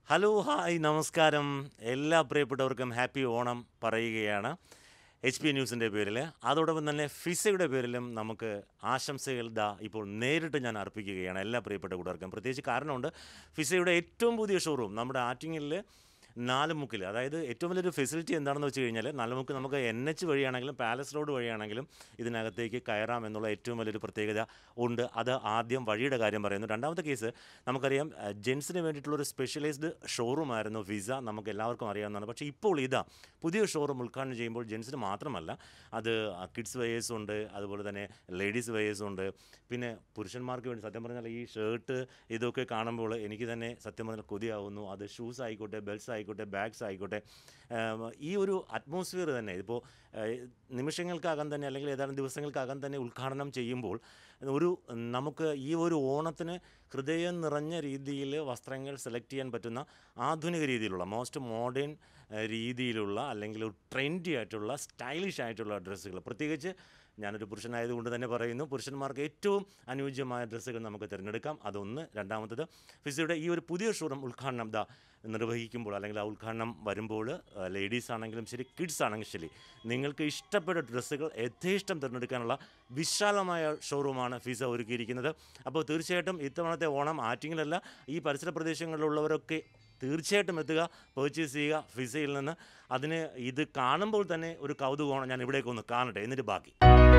hello hi നമസ്കാരം എല്ലാ പ്രിയപ്പെട്ടവർക്കും ഹാപ്പി ഓണം പറയുകയാണ് എച്ച് പി ന്യൂസിൻ്റെ പേരിൽ അതോടൊപ്പം തന്നെ ഫിസയുടെ പേരിലും നമുക്ക് ആശംസകൾ ദാ ഇപ്പോൾ നേരിട്ട് ഞാൻ അർപ്പിക്കുകയാണ് എല്ലാ പ്രിയപ്പെട്ട കൂട്ടുകാർക്കും പ്രത്യേകിച്ച് കാരണമുണ്ട് ഫിസയുടെ ഏറ്റവും പുതിയ ഷോറൂം നമ്മുടെ ആറ്റിങ്ങലിൽ നാലുമുക്കിൽ അതായത് ഏറ്റവും വലിയൊരു ഫെസിലിറ്റി എന്താണെന്ന് വെച്ച് കഴിഞ്ഞാൽ നാലുമുക്ക് നമുക്ക് എൻ എച്ച് വഴിയാണെങ്കിലും പാലസ് റോഡ് വഴിയാണെങ്കിലും ഇതിനകത്തേക്ക് കയറാം എന്നുള്ള ഏറ്റവും വലിയൊരു പ്രത്യേകത ഉണ്ട് അത് ആദ്യം വഴിയുടെ കാര്യം പറയുന്നു രണ്ടാമത്തെ കേസ് നമുക്കറിയാം അഹ്, ജെൻസിന് വേണ്ടിയിട്ടുള്ളൊരു സ്പെഷ്യലൈസ്ഡ് ഷോറൂം ആയിരുന്നു വിസ നമുക്ക് എല്ലാവർക്കും അറിയാവുന്നതാണ് പക്ഷേ ഇപ്പോൾ ഇതാ പുതിയ ഷോറൂം ഉദ്ഘാടനം ചെയ്യുമ്പോൾ ജെൻസിന് മാത്രമല്ല അത് കിഡ്സ് വെയേഴ്സ് ഉണ്ട് അതുപോലെ തന്നെ ലേഡീസ് വെയേഴ്സ് ഉണ്ട് പിന്നെ പുരുഷന്മാർക്ക് വേണ്ടി സത്യം പറഞ്ഞാൽ ഈ ഷർട്ട് ഇതൊക്കെ കാണുമ്പോൾ എനിക്ക് തന്നെ സത്യം പറഞ്ഞാൽ കൊതിയാവുന്നു അത് ഷൂസ് ആയിക്കോട്ടെ ബെൽറ്റ്സ് ആയിക്കോട്ടെ ബാഗ്സ് ആയിക്കോട്ടെ ഏം, ഈ ഒരു അറ്റ്മോസ്ഫിയർ തന്നെ ഇതിപ്പോൾ നിമിഷങ്ങൾക്കകം തന്നെ അല്ലെങ്കിൽ ഏതാനും ദിവസങ്ങൾക്കകം തന്നെ ഉദ്ഘാടനം ചെയ്യുമ്പോൾ ഒരു നമുക്ക് ഈ ഒരു ഓണത്തിന് ഹൃദയം നിറഞ്ഞ രീതിയിൽ വസ്ത്രങ്ങൾ സെലക്ട് ചെയ്യാൻ പറ്റുന്ന ആധുനിക രീതിയിലുള്ള മോസ്റ്റ് മോഡേൺ രീതിയിലുള്ള അല്ലെങ്കിൽ ഒരു ട്രെൻഡി ആയിട്ടുള്ള സ്റ്റൈലിഷ് ആയിട്ടുള്ള ഡ്രസ്സുകൾ പ്രത്യേകിച്ച് ഞാനൊരു പുരുഷനായതുകൊണ്ട് തന്നെ പറയുന്നു പുരുഷന്മാർക്ക് ഏറ്റവും അനുയോജ്യമായ ഡ്രസ്സുകൾ നമുക്ക് തിരഞ്ഞെടുക്കാം അതൊന്ന് രണ്ടാമത്തത് ഫിസിയുടെ ഈ ഒരു പുതിയ ഷോറൂം ഉദ്ഘാടനം ദാ നിർവഹിക്കുമ്പോൾ അല്ലെങ്കിൽ ആ ഉദ്ഘാടനം വരുമ്പോൾ ലേഡീസ് ആണെങ്കിലും ശരി കിഡ്സ് ആണെങ്കിലും ശരി നിങ്ങൾക്ക് ഇഷ്ടപ്പെട്ട ഡ്രസ്സുകൾ യഥേഷ്ടം തിരഞ്ഞെടുക്കാനുള്ള വിശാലമായ ഷോറൂമാണ് ഫിസ ഒരുക്കിയിരിക്കുന്നത് അപ്പോൾ തീർച്ചയായിട്ടും ഇത്തവണത്തെ ഓണം ആറ്റിങ്ങിലല്ല ഈ പരിസര പ്രദേശങ്ങളിലുള്ളവരൊക്കെ തീർച്ചയായിട്ടും എത്തുക പർച്ചേസ് ചെയ്യുക ഫിസയിൽ നിന്ന് അതിന് ഇത് കാണുമ്പോൾ തന്നെ ഒരു കൗതുകമാണ് ഞാൻ ഇവിടേക്ക് ഒന്ന് കാണട്ടെ എന്നിട്ട് ബാക്കി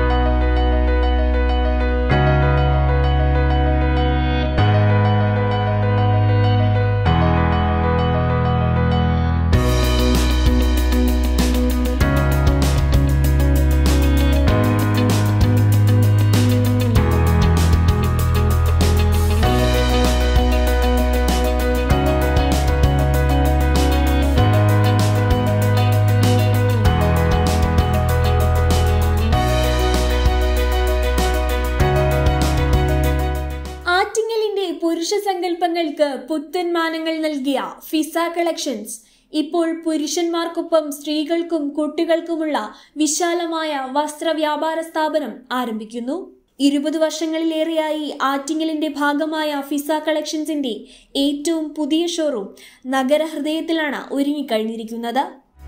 ആറ്റിങ്ങലിന്റെ പുരുഷ സങ്കല്പങ്ങൾക്ക് പുത്തൻ മാനങ്ങൾ നൽകിയ ഫിസ കളക്ഷൻസ് ഇപ്പോൾ പുരുഷന്മാർക്കൊപ്പം സ്ത്രീകൾക്കും കുട്ടികൾക്കുമുള്ള വിശാലമായ വസ്ത്രവ്യാപാര സ്ഥാപനം ആരംഭിക്കുന്നു ഇരുപത് വർഷങ്ങളിലേറെയായി ആറ്റിങ്ങലിന്റെ ഭാഗമായ ഫിസ കളക്ഷൻസിന്റെ ഏറ്റവും പുതിയ ഷോറൂം നഗരഹൃദയത്തിലാണ് ഒരുങ്ങിക്കഴിഞ്ഞിരിക്കുന്നത്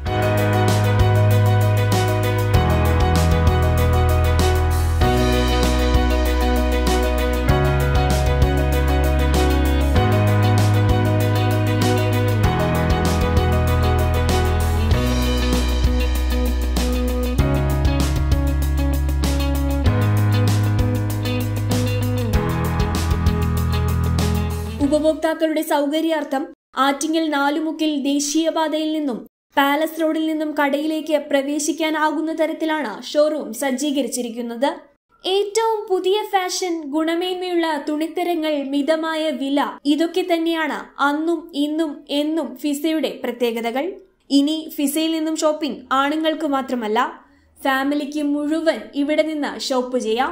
ഉപഭോക്താക്കളുടെ സൗകര്യാർത്ഥം ആറ്റിങ്ങൽ നാലുമുക്കിൽ ദേശീയപാതയിൽ നിന്നും പാലസ് റോഡിൽ നിന്നും കടയിലേക്ക് പ്രവേശിക്കാനാകുന്ന തരത്തിലാണ് ഷോറൂം സജ്ജീകരിച്ചിരിക്കുന്നത് ഏറ്റവും പുതിയ ഫാഷൻ ഗുണമേന്മയുള്ള തുണിത്തരങ്ങൾ മിതമായ വില ഇതൊക്കെ തന്നെയാണ് അന്നും ഇന്നും എന്നും ഫിസയുടെ പ്രത്യേകതകൾ ഇനി ഫിസയിൽ നിന്നും ഷോപ്പിംഗ് ആണുങ്ങൾക്ക് മാത്രമല്ല ഫാമിലിക്ക് മുഴുവൻ ഇവിടെ നിന്ന് ഷോപ്പ് ചെയ്യാം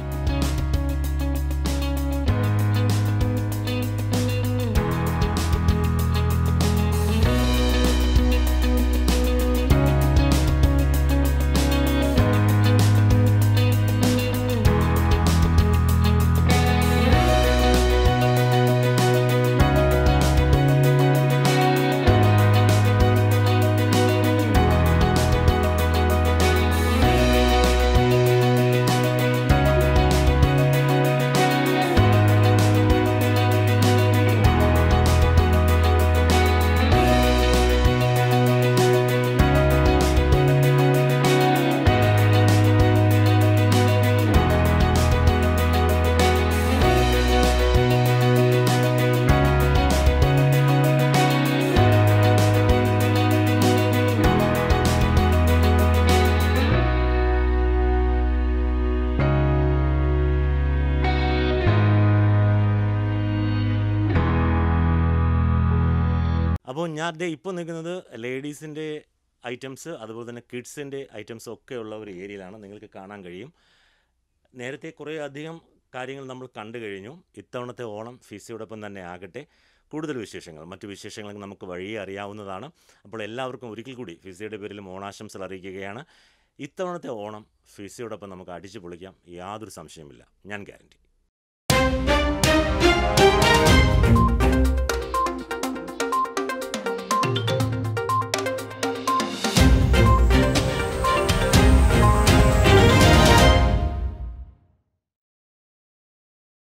അപ്പോൾ ഞാൻ ദേ ഇപ്പോൾ നിൽക്കുന്നത് ലേഡീസിൻ്റെ ഐറ്റംസ് അതുപോലെ തന്നെ കിഡ്സിൻ്റെ ഐറ്റംസ് ഒക്കെ ഉള്ള ഒരു ഏരിയയിലാണ് നിങ്ങൾക്ക് കാണാൻ കഴിയും നേരത്തെ കുറേ അധികം കാര്യങ്ങൾ നമ്മൾ കണ്ടു കഴിഞ്ഞു ഇത്തവണത്തെ ഓണം ഫിസിയോടൊപ്പം തന്നെ ആകട്ടെ കൂടുതൽ വിശേഷങ്ങൾ മറ്റു വിശേഷങ്ങൾ നമുക്ക് വഴിയെ അറിയാവുന്നതാണ് അപ്പോൾ എല്ലാവർക്കും ഒരിക്കൽ കൂടി ഫിസിയുടെ പേരിലും ഓണാശംസകൾ അറിയിക്കുകയാണ് ഇത്തവണത്തെ ഓണം ഫിസിയോടൊപ്പം നമുക്ക് അടിച്ചു പൊളിക്കാം യാതൊരു സംശയമില്ല ഞാൻ ഗ്യാരണ്ടി